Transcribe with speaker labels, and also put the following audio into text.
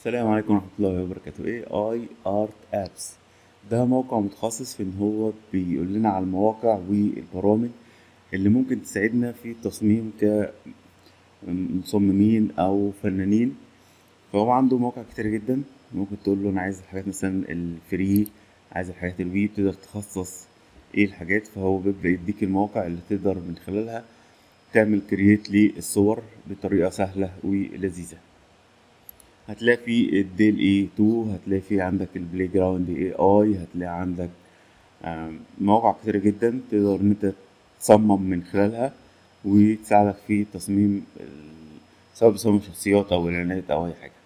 Speaker 1: السلام عليكم ورحمة الله وبركاته اي اي ارت ابس ده موقع متخصص في ان هو بيقول لنا على المواقع والبرامج اللي ممكن تساعدنا في التصميم كمصممين او فنانين فهو عنده مواقع كتير جدا ممكن تقول له انا عايز الحاجات مثلا الفري عايز الحاجات الويب تقدر تخصص ايه الحاجات فهو بيبدأ يديك المواقع اللي تقدر من خلالها تعمل كرييت للصور بطريقة سهلة ولذيذة هتلاقي في الديل اي 2 هتلاقي في عندك البلاي جراوند اي اي هتلاقي عندك آم، مواقع كتيرة جدا تقدر ان انت تصمم من خلالها وتساعدك في تصميم ال- سواء بتصمم شخصيات او اعلانات او اي حاجة